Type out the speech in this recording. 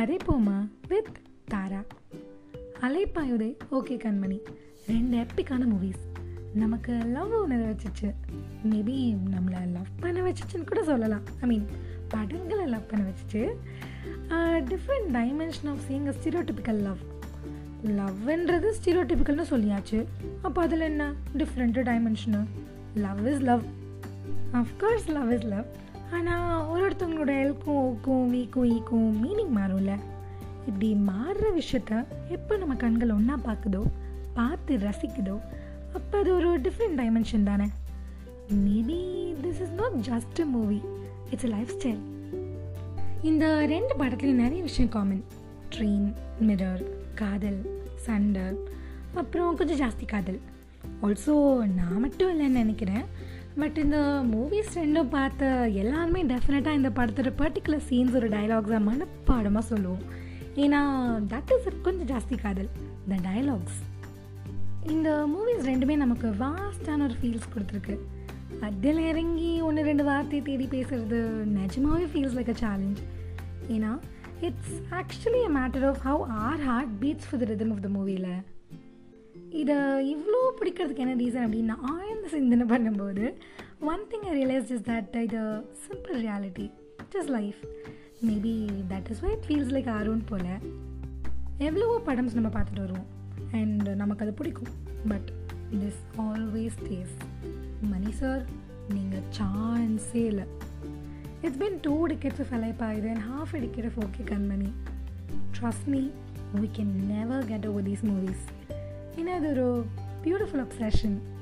கதைப்போமா with Tara அலைப்பாயுதே okay கண்மணி ரெண்டு எப்பிக்கான movies நமக்கு லவ் உணர வச்சுச்சு மேபி நம்மளை லவ் பண்ண வச்சுச்சுன்னு கூட சொல்லலாம் ஐ மீன் படங்களை லவ் பண்ண வச்சுச்சு different dimension of seeing stereotypical love லவ்ன்றது ஸ்டீரியோடிபிக்கல்னு சொல்லியாச்சு அப்போ அதில் என்ன different dimension love is love of course love is love ஆனால் ஒரு ஒருத்தவங்களோட எல்க்கும் ஓக்கும் வீக்கும் ஈக்கும் மீனிங் மாறும்ல இப்படி மாறுற விஷயத்த எப்போ நம்ம கண்கள் ஒன்றா பார்க்குதோ பார்த்து ரசிக்குதோ அப்போ அது ஒரு டிஃப்ரெண்ட் டைமென்ஷன் தானே maybe this is not just a movie it's a life style இந்த ரெண்டு படத்துலையும் நிறைய விஷயம் காமன் ட்ரெயின் மிரர் காதல் சண்டை அப்புறம் கொஞ்சம் ஜாஸ்தி காதல் ஆல்சோ நான் மட்டும் இல்லைன்னு நினைக்கிறேன் பட் இந்த மூவிஸ் ரெண்டும் பார்த்த எல்லாருமே டெஃபினட்டாக இந்த படத்தோட பர்டிகுலர் சீன்ஸ் ஒரு டைலாக்ஸாக மனப்பாடமாக சொல்லுவோம் ஏன்னா தட் இஸ் கொஞ்சம் ஜாஸ்தி காதல் த டைலாக்ஸ் இந்த மூவிஸ் ரெண்டுமே நமக்கு வாஸ்டான ஒரு ஃபீல்ஸ் கொடுத்துருக்கு அதில் இறங்கி ஒன்று ரெண்டு வார்த்தை தேடி பேசுறது நிஜமாவே ஃபீல்ஸ் லைக் அ சேலஞ்ச் ஏன்னா it's actually a matter of how our heart beats for the rhythm of the மூவியில் இதை இவ்வளோ பிடிக்கிறதுக்கு என்ன ரீசன் அப்படின்னு நான் ஆழ்ந்த சிந்தனை பண்ணும்போது one thing I realise is that இது simple reality it is life maybe that is why it feels like ஆரோன் போல் எவ்வளவோ படம்ஸ் நம்ம பார்த்துட்டு வருவோம் அண்ட் நமக்கு அது பிடிக்கும் but this always stays Mani sir நீங்கள் சான்ஸே இல்லை it's been two decades of அலைப்பா இது and half a decade of OK Kanmani trust me we can never get over these movies ஏன்னா அது ஒரு பியூட்டிஃபுல் அப்சஷன்